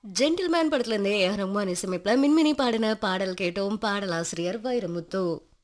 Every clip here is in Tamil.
ஜென்டில்மேன் படத்துல இருந்தே ஏ ஆர் ரஹ்மான் இசையமைப்புல மின்மினி பாடின பாடல் கேட்டோம் பாடலாசிரியர் வைரமுத்து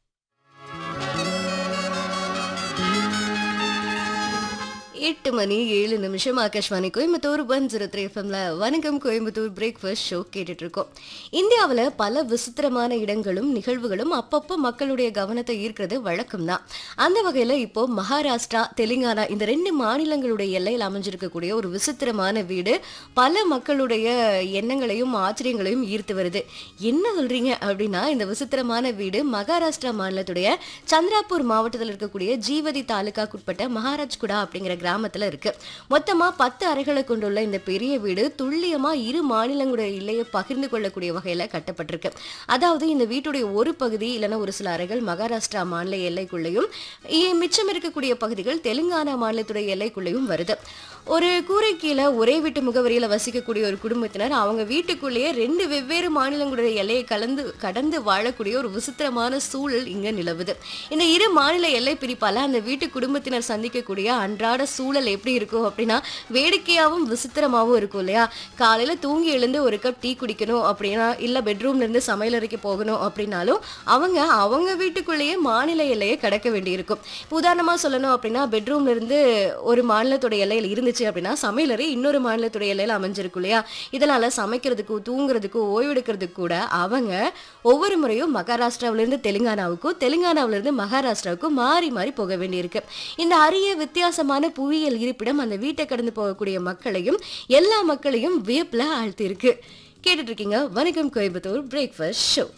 எட்டு மணி ஏழு நிமிஷம் Akashvani Coimbatore one zero three எஃப்எம்ல வணக்கம் கோயம்புத்தூர் பிரேக்ஃபாஸ்ட் ஷோ கேட்டுட்டு இருக்கோம் இந்தியாவில் பல விசித்திரமான இடங்களும் நிகழ்வுகளும் அப்பப்போ மக்களுடைய கவனத்தை ஈர்க்கிறது வழக்கம் தான் அந்த வகையில் இப்போ மகாராஷ்டிரா தெலுங்கானா இந்த ரெண்டு மாநிலங்களுடைய எல்லையில் அமைஞ்சிருக்கக்கூடிய ஒரு விசித்திரமான வீடு பல மக்களுடைய எண்ணங்களையும் ஆச்சரியங்களையும் ஈர்த்து வருது என்ன சொல்றீங்க அப்படின்னா இந்த விசித்திரமான வீடு மகாராஷ்டிரா மாநிலத்துடைய சந்திராப்பூர் மாவட்டத்தில் இருக்கக்கூடிய ஜீவதி தாலுகாக்குட்பட்ட மகாராஜ்குடா அப்படிங்கிற கிராமத்துல இருக்கு மொத்தமா பத்து அறைகளை கொண்டுள்ள இந்த பெரிய வீடு துல்லியமா இரு மாநிலங்களுடைய எல்லையை பகிர்ந்து கொள்ளக்கூடிய வகையில கட்டப்பட்டிருக்கு அதாவது இந்த வீட்டுடைய ஒரு பகுதி இல்லைன்னா ஒரு சில அறைகள் மகாராஷ்டிரா மாநில எல்லைக்குள்ளேயும் இ- மிச்சம் இருக்கக்கூடிய பகுதிகள் தெலுங்கானா மாநிலத்துடைய எல்லைக்குள்ளேயும் வருது ஒரு கூரை கீழே ஒரே வீட்டு முகவரியில வசிக்கக்கூடிய ஒரு குடும்பத்தினர் அவங்க வீட்டுக்குள்ளேயே ரெண்டு வெவ்வேறு மாநிலங்களுடைய எல்லையை கலந்து கடந்து வாழக்கூடிய ஒரு விசித்திரமான சூழல் இங்க நிலவுது இந்த இரு மாநில எல்லை பிரிப்பால அந்த வீட்டு குடும்பத்தினர் சந்திக்கக்கூடிய அன்றாட சூழல் எப்படி இருக்கும் அப்படின்னா வேடிக்கையாவும் விசித்திரமாவும் இருக்கும் இல்லையா காலையில தூங்கி எழுந்து ஒரு கப் டீ குடிக்கணும் அப்படின்னா இல்ல பெட்ரூம்ல இருந்து சமையல் அறைக்கு போகணும் அப்படின்னாலும் அவங்க அவங்க வீட்டுக்குள்ளேயே மாநில எல்லையை கடக்க வேண்டியிருக்கும் இப்போ உதாரணமா சொல்லணும் அப்படின்னா பெட்ரூம்ல இருந்து ஒரு மாநிலத்தோட எல்லையில் இருந்துச்சு அப்படின்னா சமையலறை இன்னொரு மாநிலத்தோட எல்லையில அமைஞ்சிருக்கும் இல்லையா இதனால சமைக்கிறதுக்கும் தூங்குறதுக்கும் ஓய்வெடுக்கிறதுக்கு கூட அவங்க ஒவ்வொரு முறையும் மகாராஷ்டிராவில இருந்து தெலுங்கானாவுக்கும் தெலுங்கானாவில இருந்து மகாராஷ்டிராவுக்கும் மாறி மாறி போக வேண்டியிருக்கு இந்த அரிய வித்தியாசமான புவியியல் இருப்பிடம் அந்த வீட்டை கடந்து போகக்கூடிய மக்களையும் எல்லா மக்களையும் வியப்புல ஆழ்த்தி இருக்கு கேட்டுட்டு இருக்கீங்க வணக்கம் கோயம்புத்தூர் பிரேக்ஃபாஸ்ட் ஷோ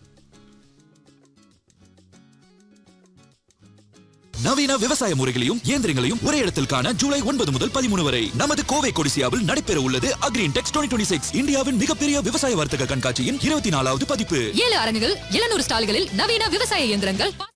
நவீன விவசாய முறைகளையும் இயந்திரங்களையும் ஒரே இடத்தில் காண ஜூலை ஒன்பது முதல் பதிமூணு வரை நமது கோவை கொடிசியாவில் நடைபெற உள்ளது அக்ரீன் டெக்ஸ் டுவெண்ட்டி சிக்ஸ் இந்தியாவின் மிகப்பெரிய விவசாய வர்த்தக கண்காட்சியின் இருபத்தி நாலாவது பதிப்பு ஏழு அரங்குகள் எழுநூறு ஸ்டால்களில் நவீன விவசாய இயந்திரங்கள்